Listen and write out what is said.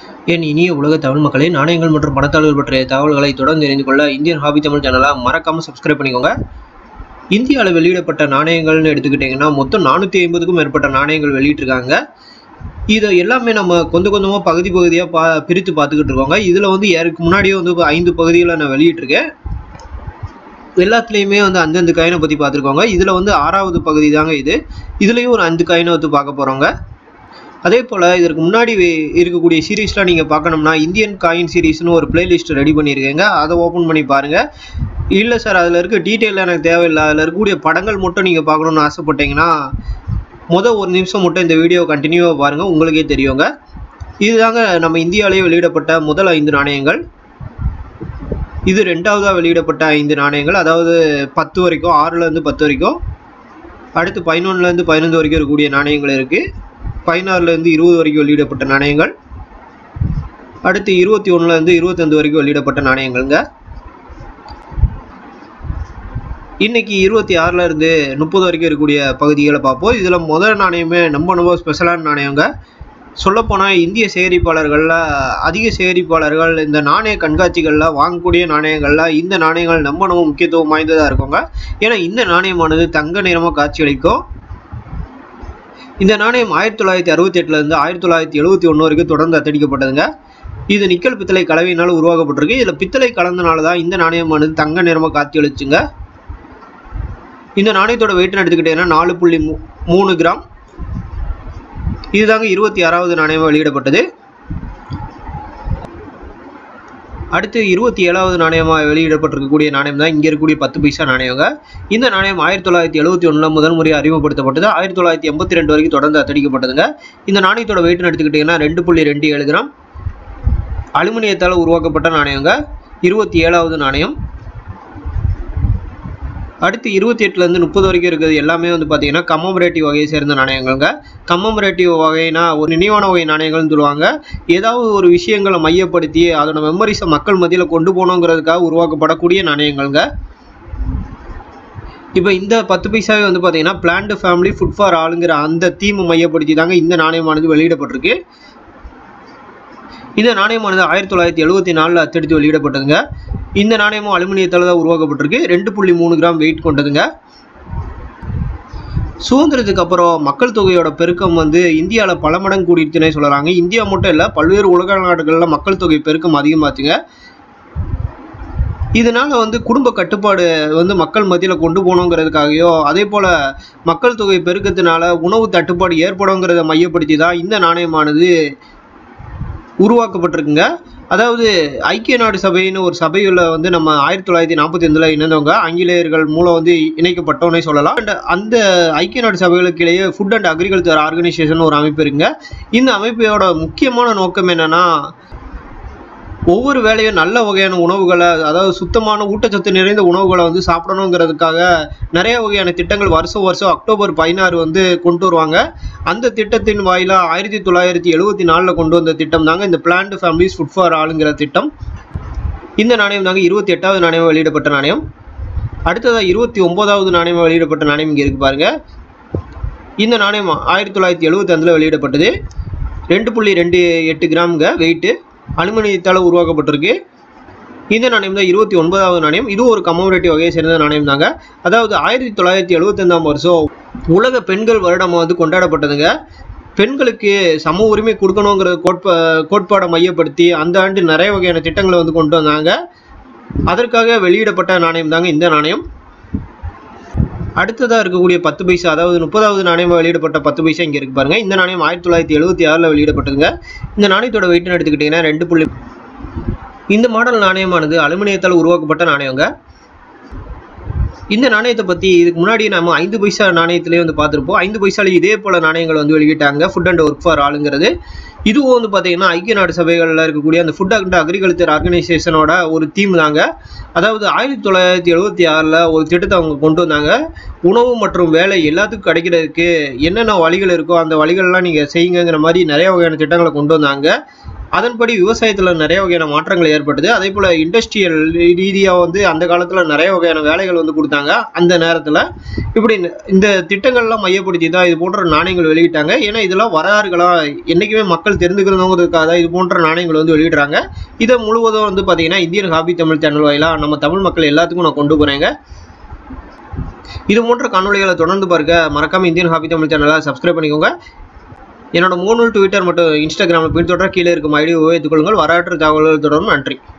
என் இனிய உலக தமிழ் மக்களே நாணயங்கள் மற்றும் பணத்தாளர்கள் பற்றிய தகவல்களை தொடர்ந்து தெரிந்து கொள்ள இந்தியன் ஹாபி தமிழ் சேனலை மறக்காமல் சப்ஸ்கிரைப் பண்ணிக்கோங்க இந்தியாவில் வெளியிடப்பட்ட நாணயங்கள்னு எடுத்துக்கிட்டிங்கன்னா மொத்தம் நானூற்றி ஐம்பதுக்கும் மேற்பட்ட நாணயங்கள் வெளியிட்டிருக்காங்க இதை எல்லாமே நம்ம கொஞ்சம் கொஞ்சமாக பகுதி பகுதியாக பா பிரித்து பார்த்துக்கிட்டு இருக்கோங்க இதில் வந்து யாருக்கு முன்னாடியே வந்து ஐந்து பகுதிகளை நான் வெளியிட்டிருக்கேன் எல்லாத்துலேயுமே வந்து அந்தந்த காயினை பற்றி பார்த்துருக்கோங்க இதில் வந்து ஆறாவது பகுதி தாங்க இது இதுலேயும் ஒரு அஞ்சு காயினை வந்து பார்க்க போகிறோங்க அதே போல் இதற்கு முன்னாடி வே- இருக்கக்கூடிய சீரீஸ்லாம் நீங்கள் பார்க்கணும்னா இந்தியன் காயின் சீரீஸ்னு ஒரு பிளேலிஸ்ட் ரெடி பண்ணியிருக்கேங்க அதை ஓப்பன் பண்ணி பாருங்கள் இல்லை சார் அதில் இருக்க டீட்டெயில் எனக்கு தேவையில்லை அதில் இருக்கக்கூடிய படங்கள் மட்டும் நீங்கள் பார்க்கணுன்னு ஆசைப்பட்டீங்கன்னா மொதல் ஒரு நிமிஷம் மட்டும் இந்த வீடியோ கண்டினியூவாக பாருங்கள் உங்களுக்கே தெரியுங்க இதுதாங்க நம்ம இந்தியாவிலேயே வெளியிடப்பட்ட முதல் ஐந்து நாணயங்கள் இது ரெண்டாவதாக வெளியிடப்பட்ட ஐந்து நாணயங்கள் அதாவது பத்து வரைக்கும் ஆறுலேருந்து பத்து வரைக்கும் அடுத்து பதினொன்றுலேருந்து பதினொன்று வரைக்கும் இருக்கக்கூடிய நாணயங்கள் இருக்குது பதினாறுலேருந்து இருபது வரைக்கும் வெளியிடப்பட்ட நாணயங்கள் அடுத்து இருபத்தி ஒன்றுலேருந்து இருபத்தஞ்சு வரைக்கும் வெளியிடப்பட்ட நாணயங்கள்ங்க இன்னைக்கு இருபத்தி ஆறுல இருந்து முப்பது வரைக்கும் இருக்கக்கூடிய பகுதிகளை பார்ப்போம் இதில் முதல் நாணயமே நம்ம ரொம்ப ஸ்பெஷலான நாணயங்க சொல்லப்போனால் இந்திய சேகரிப்பாளர்களில் அதிக சேகரிப்பாளர்கள் இந்த நாணய கண்காட்சிகளில் வாங்கக்கூடிய நாணயங்களில் இந்த நாணயங்கள் நம்ம நம்ம முக்கியத்துவம் வாய்ந்ததாக இருக்குங்க ஏன்னா இந்த நாணயமானது தங்க நிறமாக காட்சியளிக்கும் இந்த நாணயம் ஆயிரத்தி தொள்ளாயிரத்தி அறுபத்தி எட்டுலேருந்து ஆயிரத்தி தொள்ளாயிரத்தி எழுபத்தி ஒன்று வரைக்கும் தொடர்ந்து அத்தடிக்கப்பட்டதுங்க இது நிக்கல் பித்தளை கலவையினால் உருவாக்கப்பட்டிருக்கு இதில் பித்தளை கலந்தனால தான் இந்த நாணயமானது தங்க நிறமாக காட்சியளிச்சுங்க இந்த நாணயத்தோட வெயிட்னு எடுத்துக்கிட்டீங்கன்னா நாலு புள்ளி மூ மூணு கிராம் இதுதாங்க இருபத்தி ஆறாவது நாணயமாக வெளியிடப்பட்டது அடுத்து இருபத்தி ஏழாவது நாணயமாக வெளியிடப்பட்டிருக்கக்கூடிய நாணயம் தான் இங்கே இருக்கக்கூடிய பத்து பைசா நாணயங்க இந்த நாணயம் ஆயிரத்தி தொள்ளாயிரத்தி எழுபத்தி ஒன்றில் முதல் முறை அறிமுகப்படுத்தப்பட்டது ஆயிரத்தி தொள்ளாயிரத்தி எண்பத்தி ரெண்டு வரைக்கும் தொடர்ந்து அத்தடிக்கப்பட்டதுங்க இந்த நாணயத்தோட வெயிட்னு எடுத்துக்கிட்டிங்கன்னா ரெண்டு புள்ளி ரெண்டு ஏழு கிராம் அலுமினியத்தால் உருவாக்கப்பட்ட நாணயங்க இருபத்தி ஏழாவது நாணயம் அடுத்து இருபத்தி எட்டுலேருந்து முப்பது வரைக்கும் இருக்கிறது எல்லாமே வந்து பார்த்தீங்கன்னா கம்மமரேட்டிவ் வகையை சேர்ந்த நாணயங்கள்ங்க கம்மமரேட்டிவ் வகைனா ஒரு நினைவான வகை நாணயங்கள்னு சொல்லுவாங்க ஏதாவது ஒரு விஷயங்களை மையப்படுத்தி அதோட மெமரிஸை மக்கள் மத்தியில் கொண்டு போகணுங்கிறதுக்காக உருவாக்கப்படக்கூடிய நாணயங்கள்ங்க இப்போ இந்த பத்து பைசாவே வந்து பார்த்தீங்கன்னா பிளான்டு ஃபேமிலி ஃபுட் ஃபார் ஆளுங்கிற அந்த தீமை மையப்படுத்தி தாங்க இந்த நாணயமானது வெளியிடப்பட்டிருக்கு இந்த நாணயமானது ஆயிரத்தி தொள்ளாயிரத்தி எழுபத்தி நாலில் அச்சடித்து வெளியிடப்பட்டதுங்க இந்த நாணயமும் அலுமினியத்தால் தான் உருவாக்கப்பட்டிருக்கு ரெண்டு புள்ளி மூணு கிராம் வெயிட் கொண்டதுங்க சுதந்திரத்துக்கு அப்புறம் மக்கள் தொகையோட பெருக்கம் வந்து இந்தியாவில் பல மடங்கு கூடிடுச்சுன்னே சொல்லலாங்க இந்தியா மட்டும் இல்லை பல்வேறு உலக நாடுகளில் மக்கள் தொகை பெருக்கம் அதிகமாச்சுங்க இதனால வந்து குடும்ப கட்டுப்பாடு வந்து மக்கள் மத்தியில் கொண்டு போகணுங்கிறதுக்காகயோ அதே போல் மக்கள் தொகை பெருக்கத்தினால உணவு தட்டுப்பாடு ஏற்படுங்கிறத மையப்படுத்தி தான் இந்த நாணயமானது உருவாக்கப்பட்டிருக்குங்க அதாவது ஐக்கிய நாடு சபைன்னு ஒரு சபையில் வந்து நம்ம ஆயிரத்தி தொள்ளாயிரத்தி நாற்பத்தி அஞ்சில் இணைந்தவங்க ஆங்கிலேயர்கள் மூலம் வந்து இணைக்கப்பட்டோன்னே சொல்லலாம் அண்ட் அந்த ஐக்கிய நாடு சபைகளுக்கு இடையே ஃபுட் அண்ட் அக்ரிகல்ச்சர் ஆர்கனைசேஷன் ஒரு அமைப்பு இருக்குங்க இந்த அமைப்போட முக்கியமான நோக்கம் என்னன்னா ஒவ்வொரு வேலையும் நல்ல வகையான உணவுகளை அதாவது சுத்தமான ஊட்டச்சத்து நிறைந்த உணவுகளை வந்து சாப்பிடணுங்கிறதுக்காக நிறைய வகையான திட்டங்கள் வருஷம் வருஷம் அக்டோபர் பதினாறு வந்து கொண்டு வருவாங்க அந்த திட்டத்தின் வாயிலாக ஆயிரத்தி தொள்ளாயிரத்தி எழுபத்தி நாலில் கொண்டு வந்த திட்டம் தாங்க இந்த பிளான்டு ஃபேமிலிஸ் ஃபுட் ஃபார் ஆளுங்கிற திட்டம் இந்த நாணயம் தாங்க இருபத்தி எட்டாவது நாணயம் வெளியிடப்பட்ட நாணயம் அடுத்ததாக இருபத்தி ஒன்பதாவது நாணயம் வெளியிடப்பட்ட நாணயம் இங்கே இருக்கு பாருங்க இந்த நாணயம் ஆயிரத்தி தொள்ளாயிரத்தி எழுபத்தஞ்சில் வெளியிடப்பட்டது ரெண்டு புள்ளி ரெண்டு எட்டு கிராமுங்க வெயிட்டு அலுமினியத்தால் உருவாக்கப்பட்டிருக்கு இந்த நாணயம் தான் இருபத்தி ஒன்பதாவது நாணயம் இதுவும் ஒரு கமோரேட்டிவ் வகையை சேர்ந்த நாணயம் தாங்க அதாவது ஆயிரத்தி தொள்ளாயிரத்தி எழுபத்தஞ்சாம் வருஷம் உலக பெண்கள் வருடம் வந்து கொண்டாடப்பட்டதுங்க பெண்களுக்கு சம உரிமை கொடுக்கணுங்கிற கோட்பா கோட்பாடை மையப்படுத்தி அந்த ஆண்டு நிறைய வகையான திட்டங்களை வந்து கொண்டு வந்தாங்க அதற்காக வெளியிடப்பட்ட நாணயம் தாங்க இந்த நாணயம் அடுத்ததாக இருக்கக்கூடிய பத்து பைசா அதாவது முப்பதாவது நாணயமாக வெளியிடப்பட்ட பத்து பைசா இங்கே இருக்கு பாருங்க இந்த நாணயம் ஆயிரத்தி தொள்ளாயிரத்தி எழுபத்தி ஆறில் வெளியிடப்பட்டதுங்க இந்த நாணயத்தோட வெயிட்னு எடுத்துக்கிட்டிங்கன்னா ரெண்டு புள்ளி இந்த மாடல் நாணயமானது அலுமினியத்தால் உருவாக்கப்பட்ட நாணயங்க இந்த நாணயத்தை பற்றி இதுக்கு முன்னாடி நம்ம ஐந்து பைசா நாணயத்திலே வந்து பார்த்துருப்போம் ஐந்து பைசால இதே போல நாணயங்கள் வந்து வெளியிட்டாங்க ஃபுட் அண்ட் ஒர்க் ஃபார் ஆளுங்கிறது இதுவும் வந்து பார்த்தீங்கன்னா ஐக்கிய நாடு சபைகளில் இருக்கக்கூடிய அந்த ஃபுட் அண்ட் அக்ரிகல்ச்சர் ஆர்கனைசேஷனோட ஒரு தீம் தாங்க அதாவது ஆயிரத்தி தொள்ளாயிரத்தி எழுபத்தி ஆறில் ஒரு திட்டத்தை அவங்க கொண்டு வந்தாங்க உணவு மற்றும் வேலை எல்லாத்துக்கும் கிடைக்கிறதுக்கு என்னென்ன வழிகள் இருக்கோ அந்த வழிகள்லாம் நீங்கள் செய்யுங்கிற மாதிரி நிறைய வகையான திட்டங்களை கொண்டு வந்தாங்க அதன்படி விவசாயத்தில் நிறைய வகையான மாற்றங்கள் ஏற்பட்டது அதே போல் இண்டஸ்ட்ரியல் ரீதியாக வந்து அந்த காலத்தில் நிறைய வகையான வேலைகள் வந்து கொடுத்தாங்க அந்த நேரத்தில் இப்படி இந்த- இந்த திட்டங்கள்லாம் மையப்படுத்தி தான் இது போன்ற நாணயங்கள் வெளியிட்டாங்க ஏன்னா இதெல்லாம் வரலாறுகளாக என்றைக்குமே மக்கள் தெரிந்துக்கிறவங்கிறதுக்காக தான் இது போன்ற நாணயங்கள் வந்து வெளியிடுறாங்க இதை முழுவதும் வந்து பார்த்தீங்கன்னா இந்தியன் ஹாபி தமிழ் சேனல் வாயிலாக நம்ம தமிழ் மக்கள் எல்லாத்துக்கும் நான் கொண்டு போகிறேங்க இது போன்ற காணொளிகளை தொடர்ந்து பாருங்க மறக்காம இந்தியன் ஹாபி தமிழ் சேனலை சப்ஸ்கிரைப் பண்ணிக்கோங்க என்னோட மூணு ட்விட்டர் மற்றும் இன்ஸ்டாகிராமில் பின்தொடர கீழே இருக்கும் ஐடியை உபயோகித்துக் கொள்ளுங்கள் வரலாற்று தகவல்கள் தொடரும் நன்றி